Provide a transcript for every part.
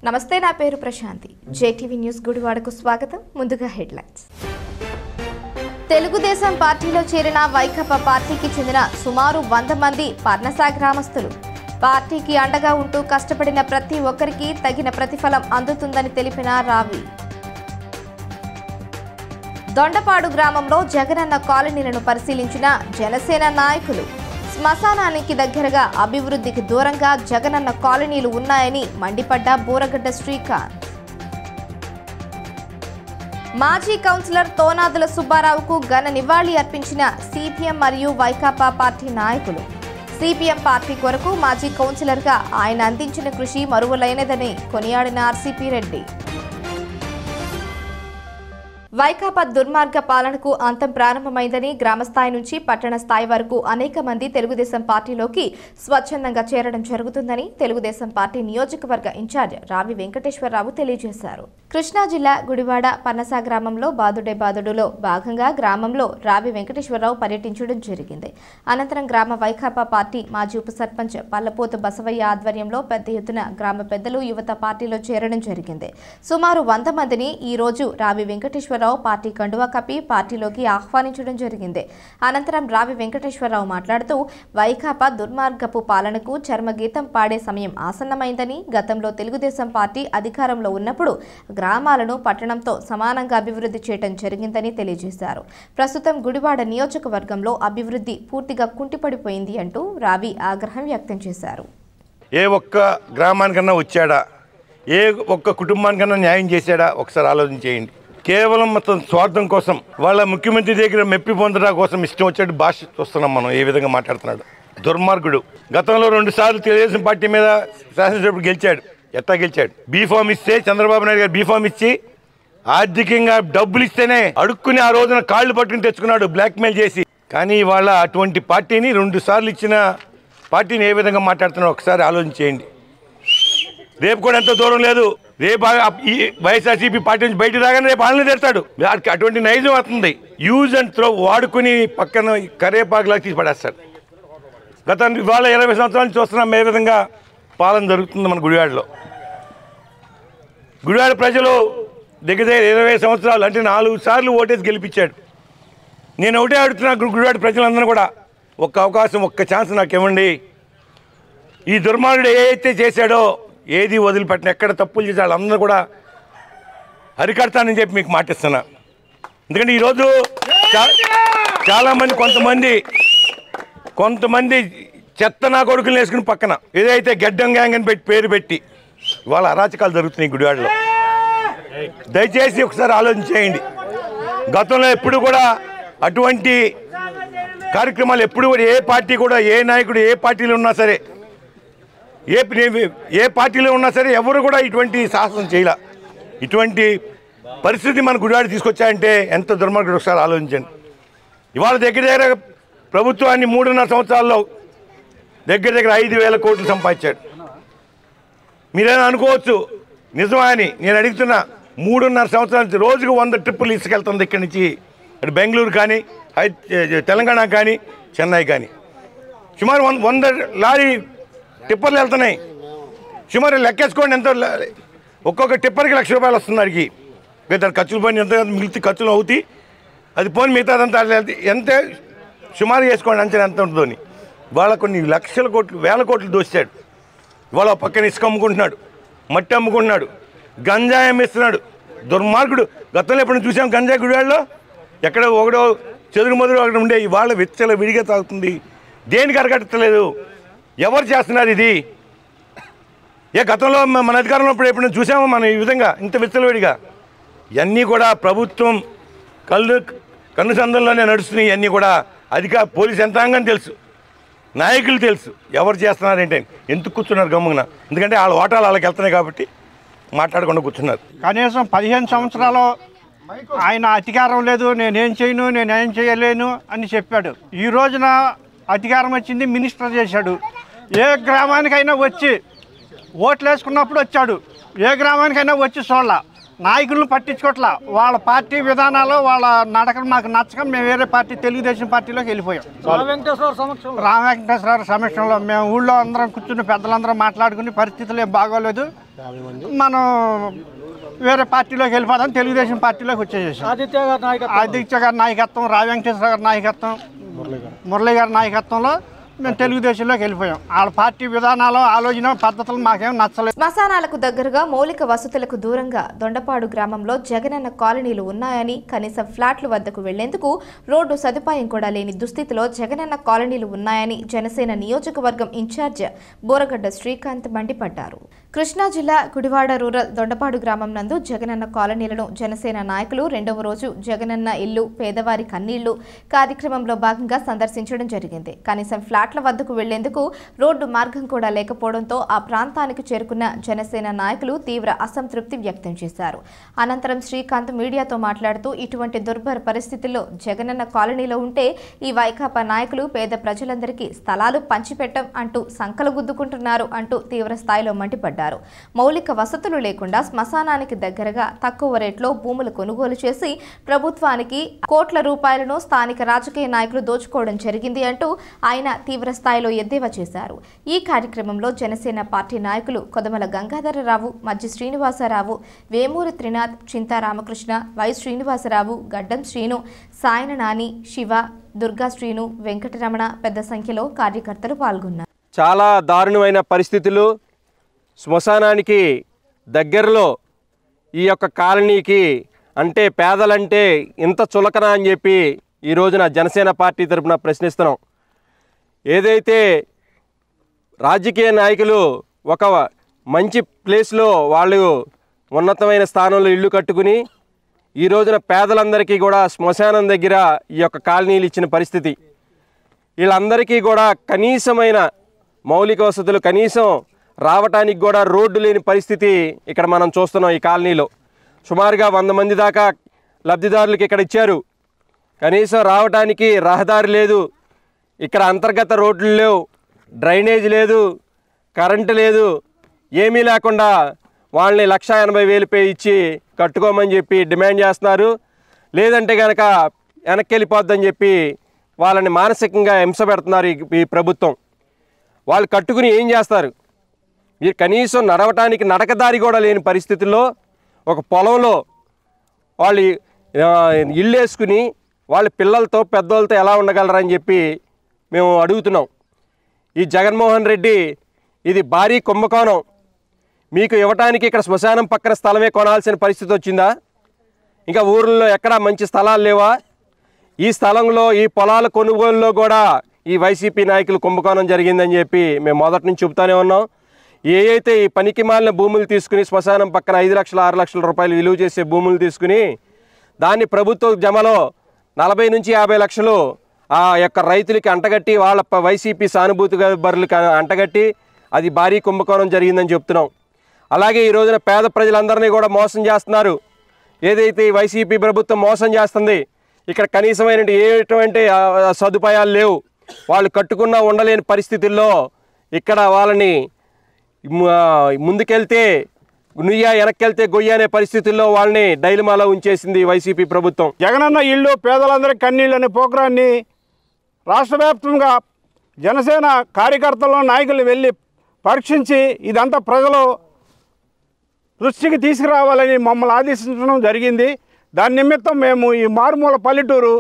నమస్తే నా పేరు ప్రశాంతి జేటీవీ న్యూస్ గుడివాడకు స్వాగతం ముందుగా హెడ్లైన్స్ తెలుగుదేశం పార్టీలో చేరిన వైకపా పార్టీకి చెందిన సుమారు వంద మంది పర్ణసా గ్రామస్తులు పార్టీకి అండగా ఉంటూ కష్టపడిన ప్రతి ఒక్కరికి తగిన ప్రతిఫలం అందుతుందని తెలిపిన రావి దొండపాడు గ్రామంలో జగనన్న కాలనీలను పరిశీలించిన జనసేన నాయకులు శ్మశానానికి దగ్గరగా అభివృద్ధికి దూరంగా జగనన్న కాలనీలు ఉన్నాయని మండిపడ్డ బూరగడ్డ శ్రీకాంత్ మాజీ కౌన్సిలర్ తోనాదుల సుబ్బారావుకు ఘన నివాళి అర్పించిన సిపిఎం మరియు వైకాపా పార్టీ నాయకులు సిపిఎం పార్టీ కొరకు మాజీ కౌన్సిలర్గా ఆయన అందించిన కృషి మరువలైనదని కొనియాడిన ఆర్సీపీ రెడ్డి వైకాపా దుర్మార్గ పాలనకు అంతం ప్రారంభమైందని గ్రామస్థాయి నుంచి పట్టణ స్థాయి వరకు అనేక మంది తెలుగుదేశం పార్టీలోకి స్వచ్ఛందంగా చేరడం జరుగుతుందని తెలుగుదేశం పార్టీ నియోజకవర్గ ఇన్ఛార్జ్ రావి వెంకటేశ్వరరావు తెలియజేశారు కృష్ణా జిల్లా గుడివాడ పన్నస గ్రామంలో బాదుడే బాదుడులో భాగంగా గ్రామంలో రావి వెంకటేశ్వరరావు పర్యటించడం జరిగింది అనంతరం గ్రామ వైకాపా పార్టీ మాజీ ఉప సర్పంచ్ పల్లపోతు బసవయ్య ఆధ్వర్యంలో పెద్ద ఎత్తున గ్రామ పెద్దలు యువత పార్టీలో చేరడం జరిగింది సుమారు వంద మందిని ఈ రోజు రావి వెంకటేశ్వరరావు పార్టీ కండువా కప్పి పార్టీలోకి ఆహ్వానించడం జరిగింది అనంతరం రావి వెంకటేశ్వరరావు మాట్లాడుతూ వైకాపా దుర్మార్గపు పాలనకు చర్మగీతం పాడే సమయం ఆసన్నమైందని గతంలో తెలుగుదేశం పార్టీ అధికారంలో ఉన్నప్పుడు గ్రామాలను పట్టణంతో సమానంగా అభివృద్ధి చేయడం జరిగిందని తెలియజేశారు ప్రస్తుతం గుడివాడ నియోజకవర్గంలో అభివృద్ధి పూర్తిగా కుంటిపడిపోయింది అంటూ రావి ఆగ్రహం వ్యక్తం చేశారు ఏ ఒక్క గ్రామానికన్నా వచ్చాడా ఏ ఒక్క కుటుంబానికన్నా న్యాయం చేశాడా ఒకసారి ఆలోచన చేయండి కేవలం మొత్తం స్వార్థం కోసం వాళ్ళ ముఖ్యమంత్రి దగ్గర మెప్పి పొందడం కోసం ఇష్టం వచ్చేట్టు భాష చూస్తున్నాం మనం ఏ విధంగా మాట్లాడుతున్నాడు దుర్మార్గుడు గతంలో రెండు సార్లు తెలుగుదేశం పార్టీ మీద శాసనసభ్యుడు గెలిచాడు ఎట్టా గెలిచాడు బీఫామ్ ఇస్తే చంద్రబాబు నాయుడు గారు బీఫామ్ ఇచ్చి ఆర్థికంగా డబ్బులు ఇస్తేనే అడుక్కుని ఆ రోజున కాళ్ళు పట్టుకుని తెచ్చుకున్నాడు బ్లాక్మెయిల్ చేసి కానీ ఇవాళ అటువంటి పార్టీని రెండు సార్లు ఇచ్చిన పార్టీని ఏ విధంగా మాట్లాడుతున్నారో ఒకసారి ఆలోచన చేయండి రేపు కూడా ఎంతో దూరం లేదు రేపు ఆ- ఈ వైఎస్ఆర్సీపీ పార్టీ నుంచి బయట రాగానే రేపు ఆళ్ళని తెస్తాడు వాడికి అటువంటి నైజం వస్తుంది యూజ్ అండ్ త్రో వాడుకుని పక్కన కరేపాకులా తీసి పడేస్తాడు గత ఇవాళ ఇరవై సంవత్సరాల నుంచి చూస్తున్నాం ఏ విధంగా పాలన జరుగుతుంది మన గుడివాడలో గుడివాడ ప్రజలు దగ్గర దగ్గర ఇరవై సంవత్సరాలు అంటే నాలుగు సార్లు ఓటేసి గెలిపించాడు నేను ఒకటే అడుగుతున్నా గు- గుడివాడ ప్రజలందరూ కూడా ఒక్క అవకాశం ఒక్క ఛాన్స్ నాకు ఇవ్వండి ఈ దుర్మార్గుడు ఏదైతే చేశాడో ఏది వదిలిపెట్టిన ఎక్కడ తప్పులు చేశాడు వాళ్ళందరూ కూడా అరికడతానని చెప్పి మీకు మాటిస్తున్నా ఎందుకంటే ఈరోజు చా- చాలామంది కొంతమంది కొంతమంది చెత్త నా కొడుకులు వేసుకుని పక్కన ఏదైతే గడ్డం గ్యాంగ్ అని పెట్టి పేరు పెట్టి ఇవాళ అరాచకాలు జరుగుతున్నాయి ఈ గుడివాడలో దయచేసి ఒకసారి ఆలోచన చేయండి గతంలో ఎప్పుడు కూడా అటువంటి కార్యక్రమాలు ఎప్పుడు కూడా ఏ పార్టీ కూడా ఏ నాయకుడు ఏ పార్టీలో ఉన్నా సరే ఏ ఏ పార్టీలో ఉన్నా సరే ఎవరు కూడా ఇటువంటి సాహసం చేయలే ఇటువంటి పరిస్థితి మన గుడివాడ తీసుకొచ్చాయంటే ఎంత దుర్మార్గుడు ఒకసారి ఆలోచించండి ఇవాళ దగ్గర దగ్గర ప్రభుత్వాన్ని మూడున్నర సంవత్సరాల్లో దగ్గర దగ్గర ఐదు వేల కోట్లు సంపాదించాడు మీరేనా అనుకోవచ్చు నిజమా అని నేను అడుగుతున్నా మూడున్నర సంవత్సరాల నుంచి రోజుకు వంద ట్రిప్పులు ఇసుకెళ్తుంది ఇక్కడి నుంచి అటు బెంగళూరు కానీ హై తెలంగాణ కానీ చెన్నై కానీ సుమారు వంద వంద లారీ టిప్పర్లు వెళ్తున్నాయి సుమారు లెక్కేసుకోండి ఎంత ల- ఒక్కొక్క టిప్పర్కి లక్ష రూపాయలు వస్తుంది వాడికి మిగతా ఖర్చులు పోయిన ఎంత మిగిలితే ఖర్చులు అవుతాయి అది పోని మిగతాదంతా వెళ్తే ఎంత సుమారు వేసుకోండి అంచనా ఎంత ఉంటుందని ఇవాళ కొన్ని లక్షల కోట్లు వేల కోట్లు దోశాడు ఇవాళ ఓ పక్కన ఇసుక అమ్ముకుంటున్నాడు మట్టి అమ్ముకుంటున్నాడు గంజాయి అమ్మిస్తున్నాడు దుర్మార్గుడు గతంలో ఎప్పుడు చూసాం గంజాయి గుడివాడలో ఎక్కడ ఒకడో చెదురు మొదలు అక్కడ ఉండే ఇవాళ విచ్చల విడిగా తాగుతుంది దేనికి అరగట్టలేదు ఎవరు చేస్తున్నారు ఇది ఏ గతంలో మ- మన అధికారంలో ఇప్పుడు ఎప్పుడైనా చూసామో మనం ఈ విధంగా ఇంత విచ్చలవిడిగా ఇవన్నీ కూడా ప్రభుత్వం కళ్ళు కన్ను సందంలోనే నడుస్తున్నాయి ఇవన్నీ కూడా అధిక పోలీస్ యంత్రాంగం తెలుసు నాయకులు తెలుసు ఎవరు చేస్తున్నారు ఏంటి అని. ఎందుకు కూర్చున్నారు గమ్మున ఎందుకంటే వాళ్ళ ఓటాలు వాళ్ళకి వెళ్తున్నాయి కాబట్టి మాట్లాడకుండా కూర్చున్నారు కనీసం పదిహేను సంవత్సరాలు ఆయన అధికారం లేదు నేనేం చేయను నేనేం చేయలేను అని చెప్పాడు ఈ రోజున అధికారం వచ్చింది మినిస్టర్ చేశాడు ఏ గ్రామానికైనా వచ్చి ఓట్లు వేసుకున్నప్పుడు వచ్చాడు ఏ గ్రామానికైనా వచ్చి చూడాల నాయకులను పట్టించుకోవట్లా వాళ్ళ పార్టీ విధానాలు వాళ్ళ నడకలు మాకు నచ్చక మేము వేరే పార్టీ తెలుగుదేశం పార్టీలోకి వెళ్ళిపోయాం రామ వెంకటేశ్వర సమక్షంలో మేము ఊళ్ళో అందరం కూర్చుని పెద్దలందరం మాట్లాడుకుని పరిస్థితులు ఏం బాగోలేదు మనం వేరే పార్టీలోకి వెళ్ళిపోదాం తెలుగుదేశం పార్టీలోకి వచ్చేసేసాం ఆదిత్య గారి నాయకత్వం ఆదిత్య గారి నాయకత్వం రావ వెంకటేశ్వర గారి నాయకత్వం మురళి గారి నాయకత్వంలో మేము తెలుగుదేశంలోకి వెళ్ళిపోయాం వాళ్ళ పార్టీ విధానాలు ఆలోచన పద్ధతులు మాకేం నచ్చలేదు శ్మశానాలకు దగ్గరగా మౌలిక వసతులకు దూరంగా దొండపాడు గ్రామంలో జగనన్న కాలనీలు ఉన్నాయని కనీసం ఫ్లాట్ల వద్దకు వెళ్లేందుకు రోడ్డు సదుపాయం కూడా లేని దుస్థితిలో జగనన్న కాలనీలు ఉన్నాయని జనసేన నియోజకవర్గం ఇన్ఛార్జ్ బోరగడ్డ శ్రీకాంత్ మండిపడ్డారు కృష్ణా జిల్లా గుడివాడ రూరల్ దొండపాడు గ్రామం నందు జగనన్న కాలనీలను జనసేన నాయకులు రెండవ రోజు జగనన్న ఇల్లు పేదవారి కన్నీళ్లు కార్యక్రమంలో భాగంగా సందర్శించడం జరిగింది కనీసం ఫ్లాట్ల వద్దకు వెళ్లేందుకు రోడ్డు మార్గం కూడా లేకపోవడంతో ఆ ప్రాంతానికి చేరుకున్న జనసేన నాయకులు తీవ్ర అసంతృప్తి వ్యక్తం చేశారు అనంతరం శ్రీకాంత్ మీడియాతో మాట్లాడుతూ ఇటువంటి దుర్భర పరిస్థితుల్లో జగనన్న కాలనీలో ఉంటే ఈ వైకాపా నాయకులు పేద ప్రజలందరికీ స్థలాలు పంచిపెట్టం అంటూ సంకలు గుద్దుకుంటున్నారు అంటూ తీవ్ర స్థాయిలో మండిపడ్డారు మౌలిక వసతులు లేకుండా శ్మశానానికి దగ్గరగా తక్కువ రేట్లో భూములు కొనుగోలు చేసి ప్రభుత్వానికి కోట్ల రూపాయలను స్థానిక రాజకీయ నాయకులు దోచుకోవడం జరిగింది అంటూ ఆయన తీవ్ర స్థాయిలో ఎద్దేవా చేశారు ఈ కార్యక్రమంలో జనసేన పార్టీ నాయకులు కొదమల గంగాధరరావు మజ్జి శ్రీనివాసరావు వేమూరి త్రినాథ్ చింతా రామకృష్ణ వై శ్రీనివాసరావు గడ్డం శ్రీను సాయన నాని శివ దుర్గా శ్రీను వెంకటరమణ పెద్ద సంఖ్యలో కార్యకర్తలు పాల్గొన్నారు చాలా దారుణమైన పరిస్థితులు శ్మశానానికి దగ్గరలో ఈ యొక్క కాలనీకి అంటే పేదలంటే ఇంత చులకన అని చెప్పి ఈ రోజున జనసేన పార్టీ తరపున ప్రశ్నిస్తున్నాం ఏదైతే రాజకీయ నాయకులు ఒక మంచి ప్లేస్లో వాళ్ళు ఉన్నతమైన స్థానంలో ఇల్లు కట్టుకుని ఈ రోజున పేదలందరికీ కూడా శ్మశానం దగ్గర ఈ యొక్క కాలనీలు ఇచ్చిన పరిస్థితి వీళ్ళందరికీ కూడా కనీసమైన మౌలిక వసతులు కనీసం రావటానికి కూడా రోడ్డు లేని పరిస్థితి ఇక్కడ మనం చూస్తున్నాం ఈ కాలనీలో సుమారుగా వంద మంది దాకా లబ్ధిదారులకు ఇక్కడ ఇచ్చారు కనీసం రావటానికి రహదారి లేదు ఇక్కడ అంతర్గత రోడ్లు లేవు డ్రైనేజ్ లేదు కరెంటు లేదు ఏమీ లేకుండా వాళ్ళని లక్ష ఎనభై వేలు పే ఇచ్చి కట్టుకోమని చెప్పి డిమాండ్ చేస్తున్నారు లేదంటే కనుక వెనక్కి వెళ్ళిపోద్దని చెప్పి వాళ్ళని మానసికంగా హింస పెడుతున్నారు ఈ- ఈ ప్రభుత్వం వాళ్ళు కట్టుకుని ఏం చేస్తారు మీరు కనీసం నడవటానికి నడకదారి కూడా లేని పరిస్థితుల్లో ఒక పొలంలో వాళ్ళు ఆ, ఇల్లు వేసుకుని వాళ్ళ పిల్లలతో పెద్దోళ్ళతో ఎలా ఉండగలరని చెప్పి మేము అడుగుతున్నాం ఈ జగన్మోహన్ రెడ్డి ఇది భారీ కుంభకోణం మీకు ఇవ్వటానికి ఇక్కడ శ్మశానం పక్కన స్థలమే కొనాల్సిన పరిస్థితి వచ్చిందా ఇంకా ఊర్లలో ఎక్కడా మంచి స్థలాలు లేవా ఈ స్థలంలో ఈ పొలాల కొనుగోలులో కూడా ఈ వైసీపీ నాయకులు కుంభకోణం జరిగిందని చెప్పి మేము మొదటి నుంచి చెబుతానే ఉన్నాం ఏ అయితే ఈ పనికి మాలిన భూములు తీసుకుని శ్మశానం పక్కన ఐదు లక్షల ఆరు లక్షల రూపాయలు విలువ చేసే భూములు తీసుకుని దాన్ని ప్రభుత్వ జమలో నలభై నుంచి యాభై లక్షలు ఆ యొక్క రైతులకి అంటగట్టి వాళ్ళ ప- వైసీపీ సానుభూతి బరులకు అంటగట్టి అది భారీ కుంభకోణం జరిగిందని చెప్తున్నాం అలాగే ఈ రోజున పేద ప్రజలందరినీ కూడా మోసం చేస్తున్నారు ఏదైతే ఈ వైసీపీ ప్రభుత్వం మోసం చేస్తుంది ఇక్కడ కనీసమైన ఎటువంటి ఆ, ఆ, సదుపాయాలు లేవు వాళ్ళు కట్టుకున్నా ఉండలేని పరిస్థితుల్లో ఇక్కడ వాళ్ళని ము- ఆ, ముందుకెళ్తే నుయ్య వెనక్కెళ్తే గొయ్య అనే పరిస్థితుల్లో వాళ్ళని డైలమాలో ఉంచేసింది ఈ వైసీపీ ప్రభుత్వం జగనన్న ఇల్లు పేదలందరికీ కన్నీళ్ళు అనే ప్రోగ్రాన్ని రాష్ట్ర వ్యాప్తంగా జనసేన కార్యకర్తలు నాయకులు వెళ్ళి పరీక్షించి ఇదంతా ప్రజలు దృష్టికి తీసుకురావాలని మమ్మల్ని ఆదేశించడం జరిగింది దాని నిమిత్తం మేము ఈ మారుమూల పల్లెటూరు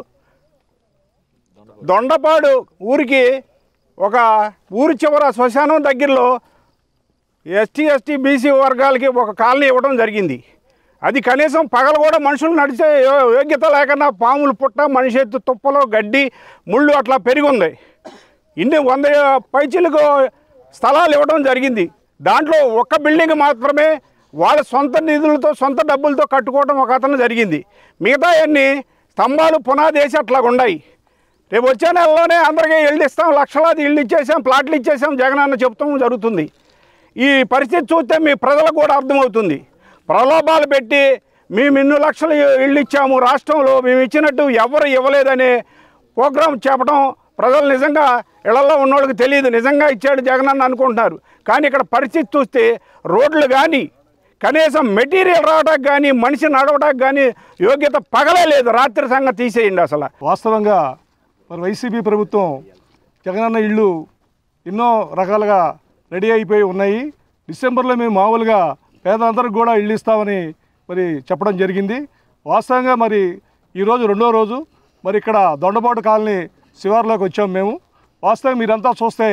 దొండపాడు ఊరికి ఒక ఊరి చివర శ్మశానం దగ్గరలో ఎస్టీ ఎస్టీ బీసీ వర్గాలకి ఒక కాలనీ ఇవ్వడం జరిగింది అది కనీసం పగలు కూడా మనుషులు నడిచే యో- యోగ్యత లేకుండా పాములు పుట్ట మనిషి ఎత్తు తుప్పలో గడ్డి ముళ్ళు అట్లా పెరిగి ఉంది ఇన్ని వంద పైచీలకు స్థలాలు ఇవ్వడం జరిగింది దాంట్లో ఒక్క బిల్డింగ్ మాత్రమే వాళ్ళ సొంత నిధులతో సొంత డబ్బులతో కట్టుకోవడం ఒక అతను జరిగింది మిగతా అన్ని స్తంభాలు పునాది వేసి అట్లా ఉన్నాయి రేపు వచ్చే నెలలోనే అందరికీ ఇళ్ళు ఇస్తాం లక్షలాది ఇళ్ళు ఇచ్చేసాం ప్లాట్లు ఇచ్చేసాం జగనన్న చెప్తాం జరుగుతుంది ఈ పరిస్థితి చూస్తే మీ ప్రజలకు కూడా అర్థమవుతుంది ప్రలోభాలు పెట్టి మేము ఇన్ని లక్షలు ఇళ్ళు ఇచ్చాము రాష్ట్రంలో మేము ఇచ్చినట్టు ఎవరు ఇవ్వలేదనే ప్రోగ్రాం చెప్పడం ప్రజలు నిజంగా ఇళ్లలో ఉన్నోళ్ళకి తెలియదు నిజంగా ఇచ్చాడు జగనన్న అనుకుంటున్నారు కానీ ఇక్కడ పరిస్థితి చూస్తే రోడ్లు కానీ కనీసం మెటీరియల్ రావడానికి కానీ మనిషి నడవడానికి కానీ యోగ్యత పగలే లేదు రాత్రి సంగతి తీసేయండి అసలు వాస్తవంగా మరి వైసీపీ ప్రభుత్వం జగనన్న ఇళ్ళు ఎన్నో రకాలుగా రెడీ అయిపోయి ఉన్నాయి డిసెంబర్లో మేము మామూలుగా పేదలందరికీ కూడా ఇళ్ళు ఇస్తామని మరి చెప్పడం జరిగింది వాస్తవంగా మరి ఈరోజు రెండో రోజు మరి ఇక్కడ దొండపాటు కాలనీ శివార్లోకి వచ్చాం మేము వాస్తవం మీరంతా చూస్తే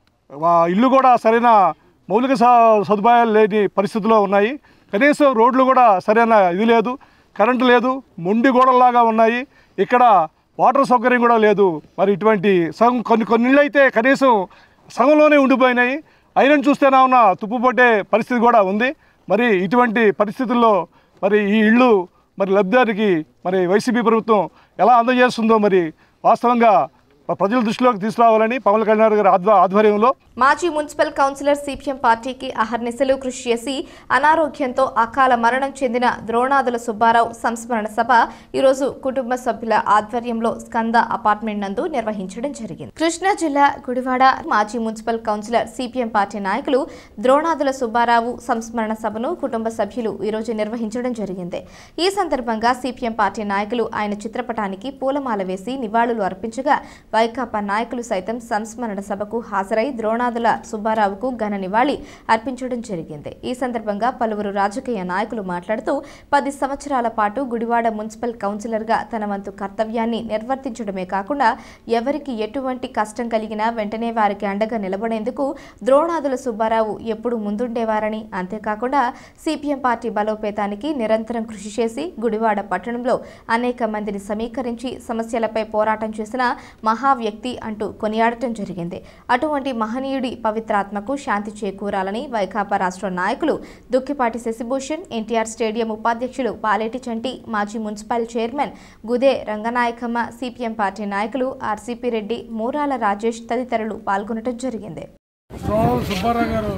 ఆ ఇల్లు కూడా సరైన మౌలిక స- సదుపాయాలు లేని పరిస్థితిలో ఉన్నాయి కనీసం రోడ్లు కూడా సరైన ఇది లేదు కరెంటు లేదు మొండి గోడల్లాగా ఉన్నాయి ఇక్కడ వాటర్ సౌకర్యం కూడా లేదు మరి ఇటువంటి సగం కొన్ని కొన్ని ఇళ్ళు అయితే కనీసం సగంలోనే ఉండిపోయినాయి అయినా చూస్తేనే ఉన్న తుప్పు పట్టే పరిస్థితి కూడా ఉంది మరి ఇటువంటి పరిస్థితుల్లో మరి ఈ ఇళ్ళు మరి లబ్ధిదారికి మరి వైసీపీ ప్రభుత్వం ఎలా అందజేస్తుందో మరి వాస్తవంగా ప్రజల దృష్టిలోకి తీసుకురావాలని పవన్ కళ్యాణ్ గారి ఆధ్వ ఆధ్వర్యంలో మాజీ మున్సిపల్ కౌన్సిలర్ సిపిఎం పార్టీకి అహర్నిశలు కృషి చేసి అనారోగ్యంతో అకాల మరణం చెందిన ద్రోణాదుల సుబ్బారావు సంస్మరణ సభ ఈరోజు కుటుంబ సభ్యుల ఆధ్వర్యంలో స్కంద అపార్ట్మెంట్ నందు నిర్వహించడం జరిగింది కృష్ణా జిల్లా గుడివాడ మాజీ మున్సిపల్ కౌన్సిలర్ సిపిఎం పార్టీ నాయకులు ద్రోణాదుల సుబ్బారావు సంస్మరణ సభను కుటుంబ సభ్యులు ఈరోజు నిర్వహించడం జరిగింది ఈ సందర్భంగా సిపిఎం పార్టీ నాయకులు ఆయన చిత్రపటానికి పూలమాల వేసి నివాళులు అర్పించగా వైకాపా నాయకులు సైతం సంస్మరణ సభకు హాజరై ద్రోణాదుల సుబ్బారావుకు ఘన నివాళి అర్పించడం జరిగింది ఈ సందర్భంగా పలువురు రాజకీయ నాయకులు మాట్లాడుతూ పది సంవత్సరాల పాటు గుడివాడ మున్సిపల్ కౌన్సిలర్గా తన వంతు కర్తవ్యాన్ని నిర్వర్తించడమే కాకుండా ఎవరికి ఎటువంటి కష్టం కలిగినా వెంటనే వారికి అండగా నిలబడేందుకు ద్రోణాదుల సుబ్బారావు ఎప్పుడు ముందుండేవారని అంతేకాకుండా సిపిఎం పార్టీ బలోపేతానికి నిరంతరం కృషి చేసి గుడివాడ పట్టణంలో అనేక మందిని సమీకరించి సమస్యలపై పోరాటం చేసిన మహా వ్యక్తి అంటూ కొనియాడటం జరిగింది అటువంటి మహనీయుడి పవిత్రాత్మకు శాంతి చేకూరాలని వైకాపా రాష్ట్ర నాయకులు దుక్కిపాటి శశిభూషణ్ ఎన్టీఆర్ స్టేడియం ఉపాధ్యక్షులు పాలేటి చంటి మాజీ municipal chairman Gude Ranganayakamma CPM party నాయకులు ఆర్సీపీ రెడ్డి మూరాల రాజేష్ తదితరులు పాల్గొనడం జరిగింది రావు సుబ్బారావు గారు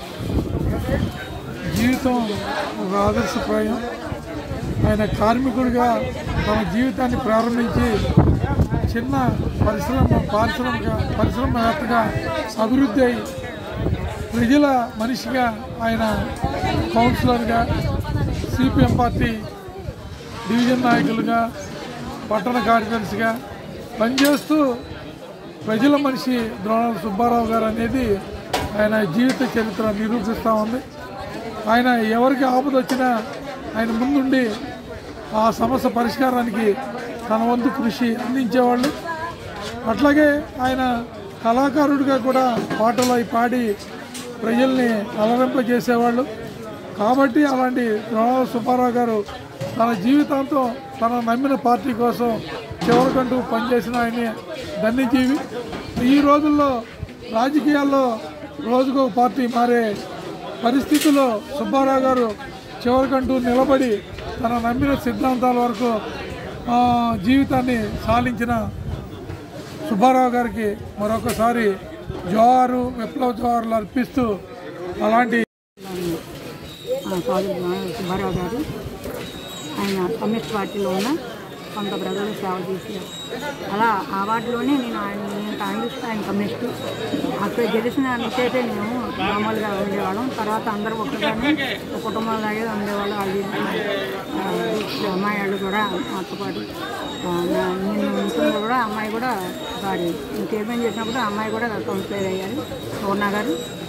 జీవితం ఒక ఆదర్శప్రాయం ఆయన కార్మికుడిగా తన జీవితాన్ని ప్రారంభించి చిన్న పరిశ్రమ పారిశ్రామిక పరిశ్రమవేత్తగా అభివృద్ధి అయి ప్రజల మనిషిగా ఆయన కౌన్సిలర్గా సిపిఎం పార్టీ డివిజన్ నాయకులుగా పట్టణ కార్యదర్శిగా పనిచేస్తూ ప్రజల మనిషి ద్రోణ సుబ్బారావు గారు అనేది ఆయన జీవిత చరిత్ర నిరూపిస్తూ ఉంది ఆయన ఎవరికి ఆపద వచ్చినా ఆయన ముందుండి ఆ సమస్య పరిష్కారానికి తన వంతు కృషి అందించేవాళ్ళు అట్లాగే ఆయన కళాకారుడిగా కూడా పాటలు అవి పాడి ప్రజల్ని అలరింపజేసేవాళ్ళు కాబట్టి అలాంటి ద్రోణ సుబ్బారావు గారు తన జీవితాంతం తన నమ్మిన పార్టీ కోసం చివరికంటూ పనిచేసిన ఆయన ధన్యజీవి ఈ రోజుల్లో రాజకీయాల్లో రోజుకో పార్టీ మారే పరిస్థితుల్లో సుబ్బారావు గారు చివరికంటూ నిలబడి తన నమ్మిన సిద్ధాంతాల వరకు ఆ, జీవితాన్ని సాధించిన సుబ్బారావు గారికి మరొకసారి జోహారు విప్లవ జోహార్లు అర్పిస్తూ అలాంటి ఆ సోదరు సుబ్బారావు గారు ఆయన కమ్యూనిస్ట్ పార్టీలో ఉన్న కొంత ప్రజలు సేవ చేశారు అలా ఆ వార్డులోనే నేను ఆయన నేను కాంగ్రెస్ ఆయన కమ్యూనిస్టు అక్కడ గెలిచిన అంతేటే మేము మామూలుగా ఉండేవాళ్ళం తర్వాత అందరూ ఒకగానే ఒక కుటుంబంలాగే ఉండేవాళ్ళు అది ఆ, అమ్మాయి వాళ్ళు కూడా మాతో పాటు ఆ, నా- నేను ఉంటున్నా కూడా అమ్మాయి కూడా సారీ నేను చైర్మన్ చేసినప్పుడు ఆ అమ్మాయి కూడా కౌన్సిలర్ అయ్యారు పూర్ణ గారు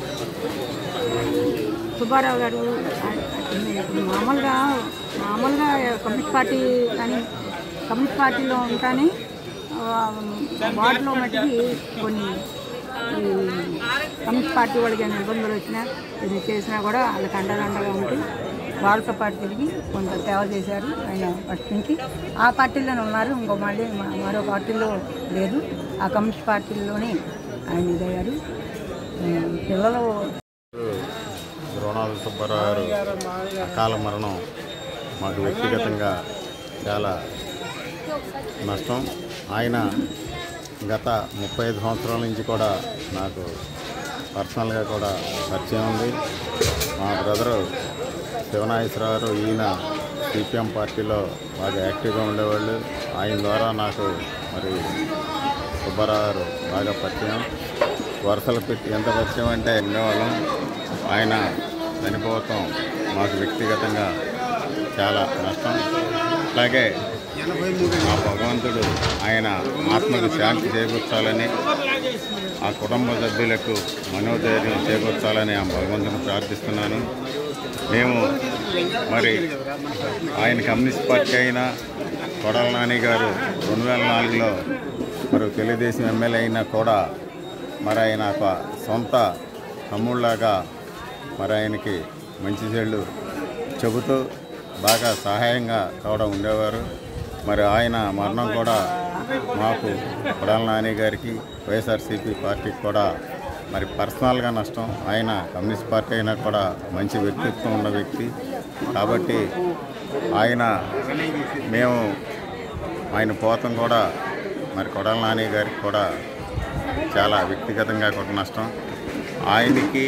సుబ్బారావు గారు ఆ- ఇప్పుడు మామూలుగా మామూలుగా కమ్యూనిస్ట్ పార్టీ కానీ కమ్యూనిస్ట్ పార్టీలో ఉంటానే ఆ, వార్డులో మట్టికి కొన్ని ఈ కమ్యూనిస్ట్ పార్టీ వాళ్ళకి ఏమైనా ఇబ్బందులు వచ్చినా ఇది చేసినా కూడా వాళ్ళకి అండదండగా ఉంటూ వాళ్ళతో పాటు తిరిగి కొంత సేవ చేశారు ఆయన ఫస్ట్ నుంచి ఆ పార్టీలోనే ఉన్నారు ఇంకో మళ్ళీ మ- మరో పార్టీలో లేదు ఆ కమ్యూనిస్ట్ పార్టీలోనే ఆయన ఇదయ్యారు ఉమ్, పిల్లలు ద్రోణాలు సుబ్బారావు గారు అకాల మరణం మాకు వ్యక్తిగతంగా చాలా నష్టం ఆయన గత ముప్పై ఐదు సంవత్సరాల నుంచి కూడా నాకు పర్సనల్గా కూడా పరిచయం ఉంది మా బ్రదరు శివనాగేశ్వరరావు గారు ఈయన సిపిఎం పార్టీలో బాగా యాక్టివ్గా ఉండేవాళ్ళు ఆయన ద్వారా నాకు మరి సుబ్బారావు గారు బాగా పరిచయం వరుసలు పెట్టి ఎంత పరిచయం అంటే ఉండేవాళ్ళం ఆయన చనిపోవటం మాకు వ్యక్తిగతంగా చాలా నష్టం అలాగే ఆ భగవంతుడు ఆయన ఆత్మకు శాంతి చేకూర్చాలని ఆ కుటుంబ సభ్యులకు మనోధైర్యం చేకూర్చాలని ఆ భగవంతుని ప్రార్థిస్తున్నాను మేము మరి ఆయన కమ్యూనిస్ట్ పార్టీ అయినా కొడాల నాని గారు రెండు వేల నాలుగులో మరి తెలుగుదేశం ఎమ్మెల్యే అయినా కూడా మరి ఆయన ఒక సొంత తమ్ముళ్ళలాగా మరి ఆయనకి మంచి చెళ్ళు చెబుతూ బాగా సహాయంగా కూడా ఉండేవారు మరి ఆయన మరణం కూడా మాకు కొడాల నాని గారికి వైఎస్ఆర్సీపీ పార్టీకి కూడా మరి పర్సనల్గా నష్టం ఆయన కమ్యూనిస్ట్ పార్టీ అయినా కూడా మంచి వ్యక్తిత్వం ఉన్న వ్యక్తి కాబట్టి ఆయన మేము ఆయన పోతం కూడా మరి కొడాల నాని గారికి కూడా చాలా వ్యక్తిగతంగా కూడా నష్టం ఆయనకి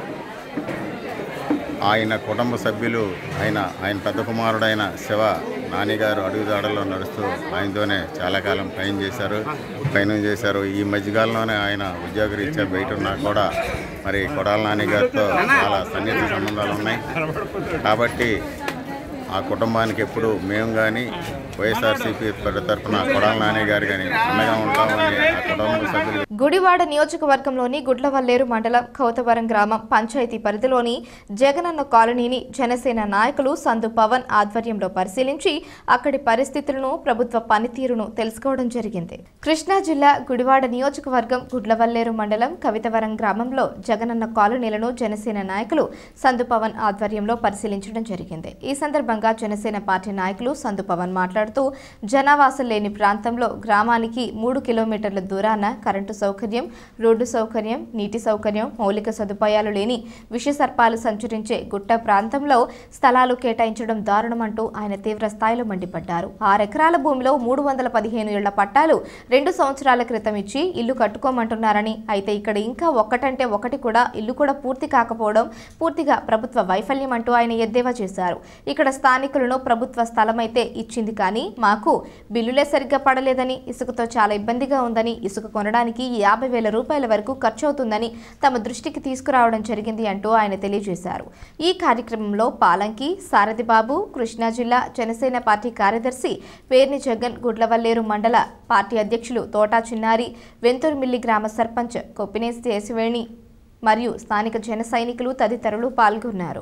ఆయన కుటుంబ సభ్యులు ఆయన ఆయన పెద్ద కుమారుడైన శివ నానిగారు అడుగుదాడల్లో నడుస్తూ ఆయనతోనే చాలా కాలం పైన చేశారు పైన చేశారు ఈ మధ్యకాలంలోనే ఆయన ఉద్యోగరీత్యా బయట ఉన్నా కూడా మరి కొడాల నాని గారితో చాలా సన్నిహిత సంబంధాలు ఉన్నాయి కాబట్టి ఆ కుటుంబానికి ఎప్పుడు మేము కానీ వైఎస్ఆర్సీపీ తరఫున కొడాల నాని గారు కానీ అండగా ఉంటామని ఆ కుటుంబ సభ్యులు గుడివాడ నియోజకవర్గంలోని గుడ్లవల్లేరు మండలం కౌతవరం గ్రామం పంచాయతీ పరిధిలోని జగనన్న కాలనీని జనసేన నాయకులు సందు పవన్ ఆధ్వర్యంలో పరిశీలించి అక్కడి పరిస్థితులను ప్రభుత్వ పనితీరును తెలుసుకోవడం జరిగింది కృష్ణా జిల్లా గుడివాడ నియోజకవర్గం గుడ్లవల్లేరు మండలం కవితవరం గ్రామంలో జగనన్న కాలనీలను జనసేన నాయకులు సందు పవన్ ఆధ్వర్యంలో పరిశీలించడం జరిగింది ఈ సందర్భంగా జనసేన పార్టీ నాయకులు సందు పవన్ మాట్లాడుతూ జనావాసం లేని ప్రాంతంలో గ్రామానికి మూడు కిలోమీటర్ల దూరాన కరెంటు సౌకర్యం రోడ్డు సౌకర్యం నీటి సౌకర్యం మౌలిక సదుపాయాలు లేని విషసర్పాలు సంచరించే గుట్ట ప్రాంతంలో స్థలాలు కేటాయించడం దారుణమంటూ ఆయన తీవ్ర స్థాయిలో మండిపడ్డారు ఆరెకరాల భూమిలో మూడు వందల పదిహేను ఇళ్ల పట్టాలు రెండు సంవత్సరాల క్రితం ఇచ్చి ఇల్లు కట్టుకోమంటున్నారని అయితే ఇక్కడ ఇంకా ఒక్కటంటే ఒకటి కూడా ఇల్లు కూడా పూర్తి కాకపోవడం పూర్తిగా ప్రభుత్వ వైఫల్యం అంటూ ఆయన ఎద్దేవా చేశారు ఇక్కడ స్థానికులను ప్రభుత్వ స్థలమైతే ఇచ్చింది కానీ మాకు బిల్లులే సరిగ్గా పడలేదని ఇసుకతో చాలా ఇబ్బందిగా ఉందని ఇసుక కొనడానికి యాభై వేల రూపాయల వరకు ఖర్చు అవుతుందని తమ దృష్టికి తీసుకురావడం జరిగింది అంటూ ఆయన తెలియజేశారు ఈ కార్యక్రమంలో పాలంకి సారథిబాబు కృష్ణా జిల్లా జనసేన పార్టీ కార్యదర్శి పేర్ని జగన్ గుడ్లవల్లేరు మండల పార్టీ అధ్యక్షులు తోటా చిన్నారి వెంతూరుమిల్లి గ్రామ సర్పంచ్ కొప్పినేసి దేశవేణి మరియు స్థానిక జన సైనికులు తదితరులు పాల్గొన్నారు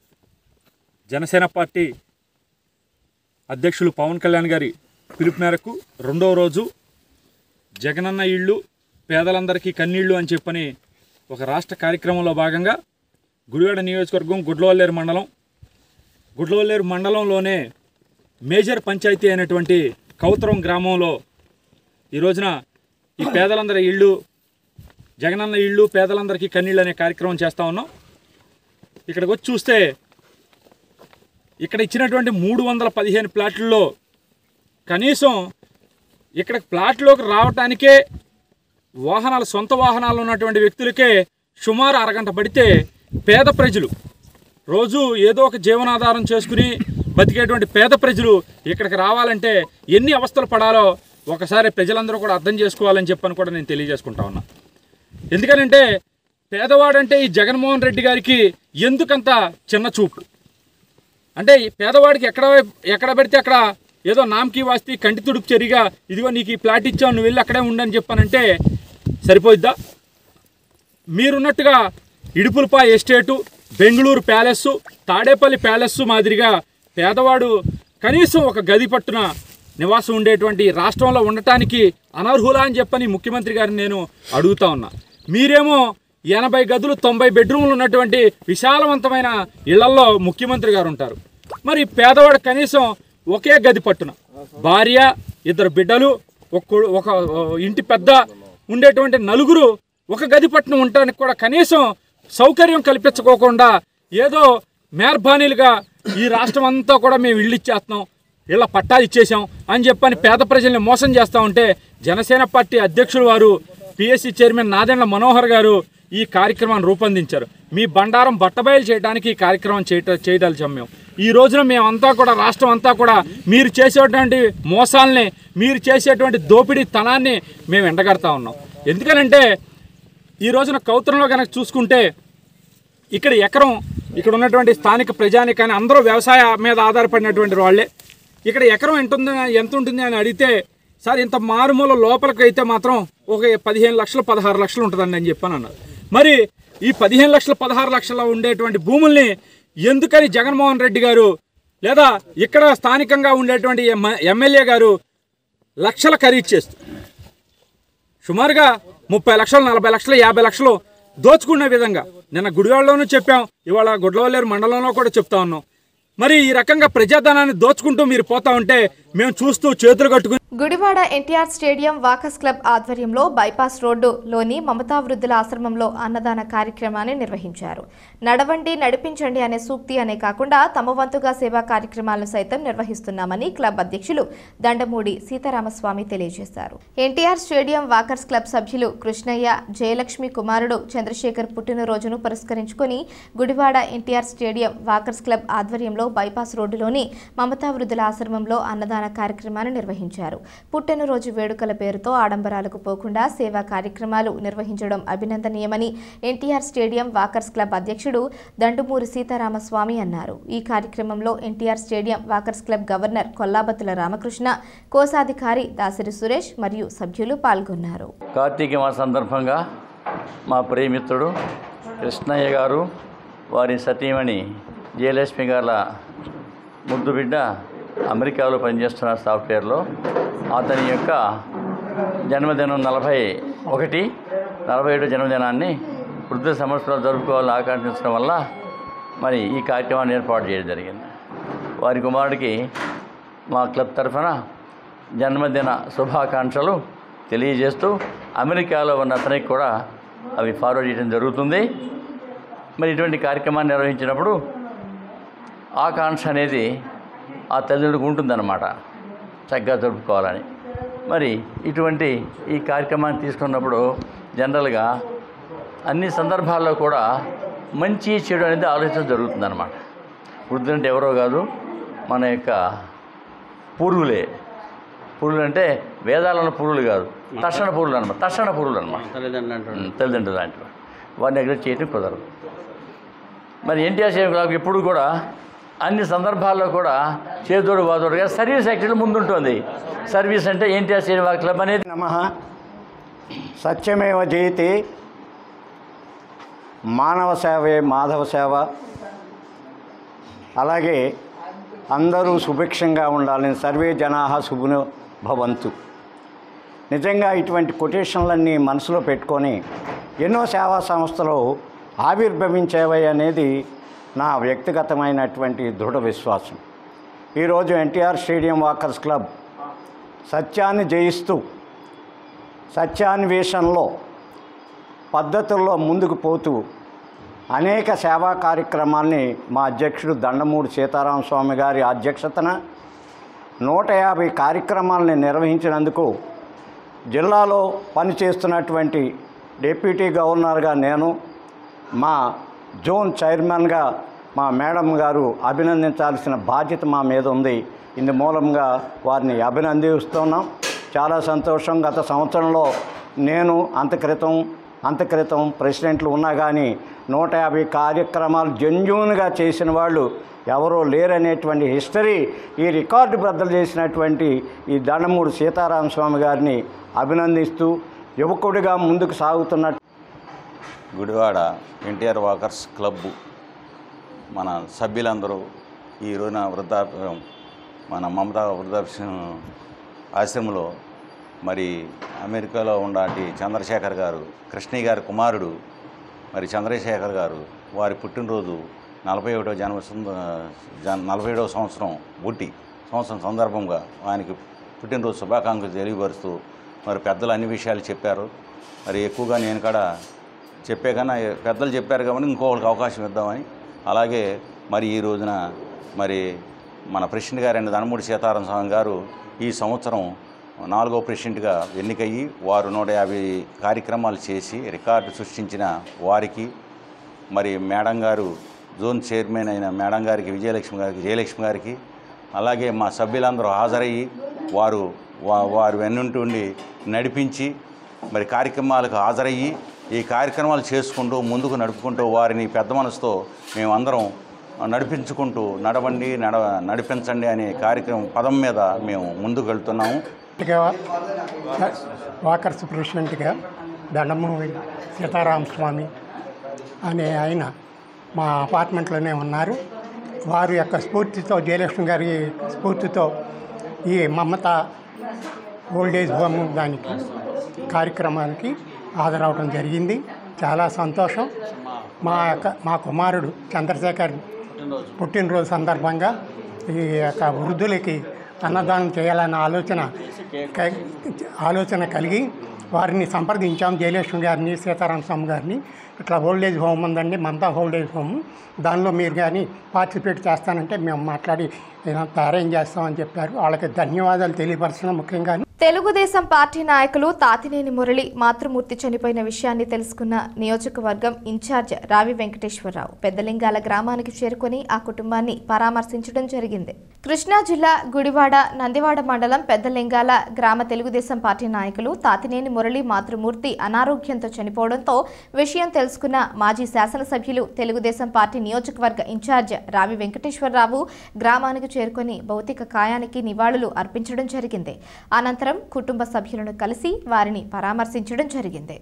జనసేన పార్టీ అధ్యక్షులు పవన్ కళ్యాణ్ గారి పిలుపు మేరకు రెండవ రోజు జగనన్న ఇళ్ళు పేదలందరికీ కన్నీళ్ళు అని చెప్పని ఒక రాష్ట్ర కార్యక్రమంలో భాగంగా గుడివాడ నియోజకవర్గం గుడ్లవల్లేరు మండలం గుడ్లవల్లేరు మండలంలోనే మేజర్ పంచాయతీ అయినటువంటి కౌతరం గ్రామంలో ఈ రోజున ఈ పేదలందరి ఇళ్ళు జగనన్న ఇళ్ళు పేదలందరికీ కన్నీళ్ళు అనే కార్యక్రమం చేస్తూ ఉన్నాం ఇక్కడికి వచ్చి చూస్తే ఇక్కడ ఇచ్చినటువంటి మూడు వందల పదిహేను ప్లాట్లలో కనీసం ఇక్కడ ప్లాట్లోకి రావటానికే వాహనాలు సొంత వాహనాలు ఉన్నటువంటి వ్యక్తులకే సుమారు అరగంట పడితే పేద ప్రజలు రోజు ఏదో ఒక జీవనాధారం చేసుకుని బతికేటువంటి పేద ప్రజలు ఇక్కడికి రావాలంటే ఎన్ని అవస్థలు పడాలో ఒకసారి ప్రజలందరూ కూడా అర్థం చేసుకోవాలని చెప్పని కూడా నేను తెలియజేసుకుంటా ఉన్నా ఎందుకనంటే పేదవాడంటే ఈ జగన్మోహన్ రెడ్డి గారికి ఎందుకంత చిన్న చూపు అంటే ఈ పేదవాడికి ఎక్కడ ఎక్కడ పెడితే అక్కడ ఏదో నామకి వాస్తి కంటి తుడుపు చెరిగా ఇదిగో నీకు ఈ ప్లాట్ ఇచ్చావు నువ్వు వెళ్ళి అక్కడే ఉండని చెప్పానంటే సరిపోయిద్దా మీరున్నట్టుగా Idupulapa estate Bengaluru palace Tadepalli palace మాదిరిగా పేదవాడు కనీసం ఒక గది పట్టున నివాసం ఉండేటువంటి రాష్ట్రంలో ఉండటానికి అనర్హులా అని చెప్పని ముఖ్యమంత్రి గారిని నేను అడుగుతా ఉన్నా మీరేమో ఎనభై గదులు తొంభై బెడ్రూమ్లు ఉన్నటువంటి విశాలవంతమైన ఇళ్లలో ముఖ్యమంత్రి గారు ఉంటారు మరి పేదవాడు కనీసం ఒకే గది పట్టున భార్య ఇద్దరు బిడ్డలు ఒక కొడు- ఒక ఆ, ఇంటి పెద్ద ఉండేటువంటి నలుగురు ఒక గది పట్టున ఉండటానికి కూడా కనీసం సౌకర్యం కల్పించుకోకుండా ఏదో మేర్బానీలుగా ఈ రాష్ట్రం అంతా కూడా మేము ఇల్లు ఇచ్చేస్తున్నాం ఇళ్ళ పట్టాలు ఇచ్చేసాం అని చెప్పని పేద ప్రజల్ని మోసం చేస్తూ ఉంటే జనసేన పార్టీ అధ్యక్షులు వారు పిఎస్సి చైర్మన్ నాదెండ్ల మనోహర్ గారు ఈ కార్యక్రమాన్ని రూపొందించారు మీ బండారం బట్టబయలు చేయడానికి ఈ కార్యక్రమం చేయట చేయదలిచాం మేము ఈ రోజున మేమంతా కూడా రాష్ట్రం అంతా కూడా మీరు చేసేటువంటి మోసాలని మీరు చేసేటువంటి దోపిడీ తనాన్ని మేము ఎండగడతా ఉన్నాం ఎందుకనంటే ఈ రోజున కౌతరంలో కనుక చూసుకుంటే ఇక్కడ ఎకరం ఇక్కడ ఉన్నటువంటి స్థానిక ప్రజానికాన్ని అందరూ వ్యవసాయ మీద ఆధారపడినటువంటి వాళ్ళే ఇక్కడ ఎకరం ఎంత ఉంది ఎంత ఉంటుంది అని అడిగితే సార్ ఇంత మారుమూల లోపలికి అయితే మాత్రం ఒక పదిహేను లక్షలు పదహారు లక్షలు ఉంటుందండి అని చెప్పాను అన్నారు మరి ఈ పదిహేను లక్షలు పదహారు లక్షల ఉండేటువంటి భూముల్ని ఎందుకని జగన్మోహన్ రెడ్డి గారు లేదా ఇక్కడ స్థానికంగా ఉండేటువంటి ఎమ్మ- ఎమ్మెల్యే గారు లక్షల ఖరీదు చేస్తూ సుమారుగా ముప్పై లక్షలు నలభై లక్షలు యాభై లక్షలు దోచుకునే విధంగా నిన్న గుడివాడలోనూ చెప్పాం ఇవాళ గుడ్లవల్లేరు మండలంలో కూడా చెప్తా ఉన్నాం మరి ఈ రకంగా ప్రజాధనాన్ని దోచుకుంటూ మీరు పోతా ఉంటే మేము చూస్తూ చేతులు కట్టుకుని Gudivada NTR stadium walkers club ఆధ్వర్యంలో బైపాస్ రోడ్డులోని మమతా వృద్ధుల ఆశ్రమంలో అన్నదాన కార్యక్రమాన్ని నిర్వహించారు నడవండి నడిపించండి అనే సూక్తి అనే కాకుండా తమ వంతుగా సేవా కార్యక్రమాలను సైతం నిర్వహిస్తున్నామని క్లబ్ అధ్యక్షులు దండమూడి సీతారామస్వామి తెలియజేశారు ఎన్టీఆర్ స్టేడియం వాకర్స్ క్లబ్ సభ్యులు కృష్ణయ్య జయలక్ష్మి కుమారుడు చంద్రశేఖర్ పుట్టినరోజును పురస్కరించుకొని Gudivada NTR stadium walkers club ఆధ్వర్యంలో బైపాస్ రోడ్డులోని మమతా వృద్ధుల ఆశ్రమంలో అన్నదాన కార్యక్రమాన్ని నిర్వహించారు పుట్టినరోజు వేడుకల పేరుతో ఆడంబరాలకు పోకుండా సేవా కార్యక్రమాలు నిర్వహించడం అభినందనీయమని ఎన్టీఆర్ స్టేడియం వాకర్స్ క్లబ్ అధ్యక్షుడు దండుమూరి సీతారామస్వామి అన్నారు ఈ కార్యక్రమంలో NTR stadium walkers club governor Kollabathula Ramakrishna కోశాధికారి దాసరి సురేష్ మరియు సభ్యులు పాల్గొన్నారు కార్తీక మాస సందర్భంగా మా ప్రియమిత్రుడు కృష్ణయ్య గారు వారి సతీమణి జయలక్ష్మి గారి ముద్దు బిడ్డ అమెరికాలో పనిచేస్తున్న సాఫ్ట్వేర్లో అతని యొక్క జన్మదినం నలభై ఒకటి నలభై ఏడు జన్మదినాన్ని వృద్ధ సంవత్సరంలో జరుపుకోవాలని ఆకాంక్షించడం వల్ల మరి ఈ కార్యక్రమాన్ని ఏర్పాటు చేయడం జరిగింది వారి కుమారుడికి మా క్లబ్ తరఫున జన్మదిన శుభాకాంక్షలు తెలియజేస్తూ అమెరికాలో ఉన్న అతనికి కూడా అవి ఫార్వర్డ్ చేయడం జరుగుతుంది మరి ఇటువంటి కార్యక్రమాన్ని నిర్వహించినప్పుడు ఆకాంక్ష అనేది ఆ తల్లిదండ్రులకు ఉంటుందన్నమాట చక్కగా జరుపుకోవాలని మరి ఇటువంటి ఈ కార్యక్రమాన్ని తీసుకున్నప్పుడు జనరల్గా అన్ని సందర్భాల్లో కూడా మంచి చెడు అనేది ఆలోచన జరుగుతుందన్నమాట వృద్ధులు అంటే ఎవరో కాదు మన యొక్క పూర్వులే పురులు అంటే వేదాలలో పురులు కాదు తక్షణ పురులు అనమాట తక్షణ పురులు అనమాట తల్లిదండ్రులు లాంటివి వారిని నెగ్లెక్ట్ చేయడం కుదరదు మరి ఎన్టీఆర్ సేవ క్లబ్ ఎప్పుడు కూడా అన్ని సందర్భాల్లో కూడా చేదోడు వాదోడుగా సర్వీస్ యాక్టివిటీ ముందుంటుంది సర్వీస్ అంటే ఎన్టీఆర్ సేవ క్లబ్ అనేది నమ సత్యమేవ జయతి మానవ సేవే మాధవ సేవ అలాగే అందరూ సుభిక్షంగా ఉండాలని సర్వే జనా శుభును భవంతు నిజంగా ఇటువంటి కొటేషన్లన్నీ మనసులో పెట్టుకొని ఎన్నో సేవా సంస్థలు ఆవిర్భవించేవై అనేది నా వ్యక్తిగతమైనటువంటి దృఢ విశ్వాసం ఈరోజు ఎన్టీఆర్ స్టేడియం వాకర్స్ క్లబ్ సత్యాన్ని జయిస్తూ సత్యాన్వేషణలో పద్ధతుల్లో ముందుకు పోతూ అనేక సేవా కార్యక్రమాల్ని మా అధ్యక్షుడు దండమూడి సీతారామ స్వామి గారి అధ్యక్షతన నూట యాభై కార్యక్రమాలని నిర్వహించినందుకు జిల్లాలో పనిచేస్తున్నటువంటి డిప్యూటీ గవర్నర్గా నేను మా జోన్ చైర్మన్గా మా మేడం గారు అభినందించాల్సిన బాధ్యత మా మీద ఉంది ఇందు మూలంగా వారిని అభినందిస్తున్నాం చాలా సంతోషం గత సంవత్సరంలో నేను అంత క్రితం అంత క్రితం ప్రెసిడెంట్లు ఉన్నా కానీ నూట యాభై కార్యక్రమాలు జెన్యున్గా చేసిన వాళ్ళు ఎవరో లేరనేటువంటి హిస్టరీ ఈ రికార్డు బద్దలు చేసినటువంటి ఈ దండమూడి సీతారామ స్వామి గారిని అభినందిస్తూ యువకుడిగా ముందుకు సాగుతున్న గుడివాడ ఎన్టీఆర్ వాకర్స్ క్లబ్ మన సభ్యులందరూ ఈ రోజున వృద్ధాప్యం మన మమతా వృద్ధాప్యం ఆశ్రమంలో మరి అమెరికాలో ఉండాటి చంద్రశేఖర్ గారు కృష్ణయ్య గారి కుమారుడు మరి చంద్రశేఖర్ గారు వారి పుట్టినరోజు నలభై ఒకటో జన్మ సంద- జన్ నలభై ఏడవ సంవత్సరం బుట్టి సంవత్సరం సందర్భంగా ఆయనకి పుట్టినరోజు శుభాకాంక్షలు తెలియపరుస్తూ మరి పెద్దలు అన్ని విషయాలు చెప్పారు మరి ఎక్కువగా నేను కూడా చెప్పే కన్నా పెద్దలు చెప్పారు కాబట్టి ఇంకొకరికి అవకాశం ఇద్దామని అలాగే మరి ఈ రోజున మరి మన ప్రెసిడెంట్ గారైన ధనమూడి సీతారామ స్వామి గారు ఈ సంవత్సరం నాలుగో ప్రెసిడెంట్గా ఎన్నికయ్యి వారు నూట యాభై కార్యక్రమాలు చేసి రికార్డు సృష్టించిన వారికి మరి మేడం గారు జోన్ చైర్మన్ అయిన మేడం గారికి విజయలక్ష్మి గారికి జయలక్ష్మి గారికి అలాగే మా సభ్యులందరూ హాజరయ్యి వారు వా- వారు వెన్నుంటుండి నడిపించి మరి కార్యక్రమాలకు హాజరయ్యి ఈ కార్యక్రమాలు చేసుకుంటూ ముందుకు నడుపుకుంటూ వారిని పెద్ద మనసుతో మేమందరం నడిపించుకుంటూ నడవండి నడ నడిపించండి అనే కార్యక్రమం పదం మీద మేము ముందుకు వెళ్తున్నాము వాకర్స్ ప్రెసిడెంట్గా దండమూరి సీతారామ స్వామి అనే ఆయన మా అపార్ట్మెంట్లోనే ఉన్నారు వారి యొక్క స్ఫూర్తితో జయలక్ష్మి గారి స్ఫూర్తితో ఈ మమత ఓల్డేజ్ హోమ్ దానికి కార్యక్రమానికి హాజరవడం జరిగింది చాలా సంతోషం మా యొక్క మా కుమారుడు చంద్రశేఖర్ పుట్టినరోజు సందర్భంగా ఈ యొక్క వృద్ధులకి అన్నదానం చేయాలన్న ఆలోచన క- ఆలోచన కలిగి వారిని సంప్రదించాం జయలక్ష్మి గారిని సీతారామ స్వామి గారిని ఇట్లా ఓల్డేజ్ హోమ్ ఉందండి మమతా ఓల్డేజ్ హోమ్ దానిలో మీరు కానీ పార్టిసిపేట్ చేస్తానంటే మేము మాట్లాడి ఇదంతా అరేంజ్ చేస్తామని చెప్పారు వాళ్ళకి ధన్యవాదాలు తెలియపరచడం ముఖ్యంగా తెలుగుదేశం పార్టీ నాయకులు తాతినేని మురళి మాతృమూర్తి చనిపోయిన విషయాన్ని తెలుసుకున్న నియోజకవర్గం ఇన్ఛార్జ్ రావి వెంకటేశ్వరరావు పెద్దలింగాల గ్రామానికి చేరుకొని ఆ కుటుంబాన్ని పరామర్శించడం జరిగింది కృష్ణా జిల్లా గుడివాడ నందివాడ మండలం పెద్దలింగాల గ్రామ తెలుగుదేశం పార్టీ నాయకులు తాతినేని మురళి మాతృమూర్తి అనారోగ్యంతో చనిపోవడంతో విషయం తెలుసుకున్న మాజీ శాసనసభ్యులు తెలుగుదేశం పార్టీ నియోజకవర్గ ఇన్ఛార్జ్ రావి వెంకటేశ్వరరావు గ్రామానికి చేరుకొని భౌతిక కాయానికి నివాళులు అర్పించడం జరిగింది అనంతరం కుటుంబ సభ్యులను కలిసి వారిని పరామర్శించడం జరిగింది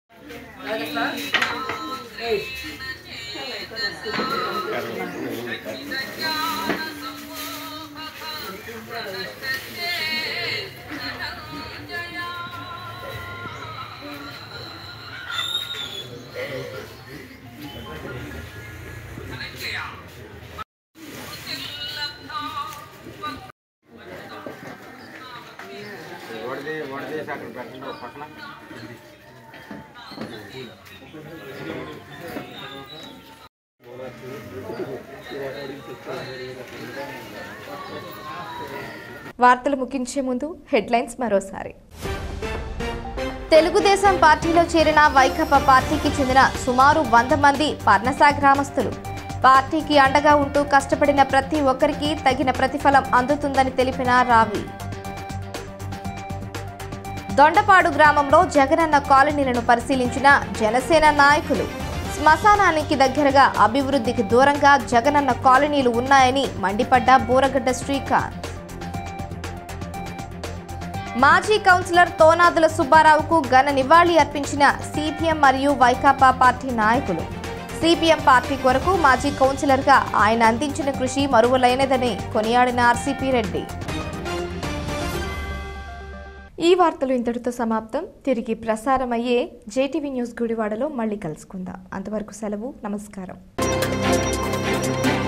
వార్తలు ముగించే ముందు హెడ్లైన్స్ మరోసారి తెలుగుదేశం పార్టీలో చేరిన వైకాపా పార్టీకి చెందిన సుమారు వంద మంది పర్ణసా గ్రామస్తులు పార్టీకి అండగా ఉంటూ కష్టపడిన ప్రతి ఒక్కరికి తగిన ప్రతిఫలం అందుతుందని తెలిపిన రావి దొండపాడు గ్రామంలో జగనన్న కాలనీలను పరిశీలించిన జనసేన నాయకులు శ్మశానానికి దగ్గరగా అభివృద్ధికి దూరంగా జగనన్న కాలనీలు ఉన్నాయని మండిపడ్డ బూరగడ్డ శ్రీకాంత్ మాజీ కౌన్సిలర్ తోనాదుల సుబ్బారావుకు ఘన నివాళి అర్పించిన సిపిఎం మరియు వైకాపా పార్టీ నాయకులు సిపిఎం పార్టీ కొరకు మాజీ కౌన్సిలర్గా ఆయన అందించిన కృషి మరువలైనదని కొనియాడిన ఆర్సీపీ రెడ్డి ఈ వార్తలు ఇంతటితో సమాప్తం తిరిగి ప్రసారమయ్యే జేటీవీ న్యూస్ గుడివాడలో మళ్ళీ కలుసుకుందాం అంతవరకు సెలవు నమస్కారం